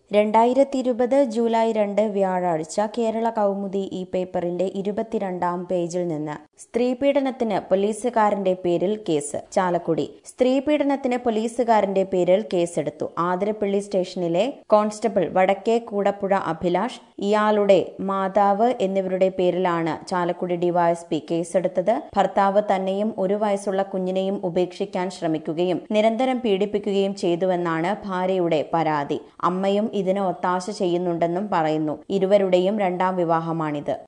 രണ്ടായിരത്തി ഇരുപത് ജൂലൈ രണ്ട് വ്യാഴാഴ്ച കേരള കൗമുദി ഈ പേപ്പറിന്റെ ഇരുപത്തിരണ്ടാം പേജിൽ നിന്ന് സ്ത്രീപീഡനത്തിന് പോലീസുകാരന്റെ പേരിൽ കേസ് ചാലക്കുടി സ്ത്രീപീഡനത്തിന് പോലീസുകാരന്റെ പേരിൽ കേസെടുത്തു ആതിരപ്പള്ളി സ്റ്റേഷനിലെ കോൺസ്റ്റബിൾ വടക്കേ കൂടപ്പുഴ അഭിലാഷ് ഇയാളുടെ മാതാവ് എന്നിവരുടെ പേരിലാണ് ചാലക്കുടി ഡിവൈഎസ്പി കേസെടുത്തത് ഭർത്താവ് തന്നെയും ഒരു വയസ്സുള്ള കുഞ്ഞിനെയും ഉപേക്ഷിക്കാൻ ശ്രമിക്കുകയും നിരന്തരം പീഡിപ്പിക്കുകയും ചെയ്തുവെന്നാണ് ഭാര്യയുടെ പരാതി അമ്മയും ഇതിന് ഒത്താശ ചെയ്യുന്നുണ്ടെന്നും പറയുന്നു ഇരുവരുടെയും രണ്ടാം വിവാഹമാണിത്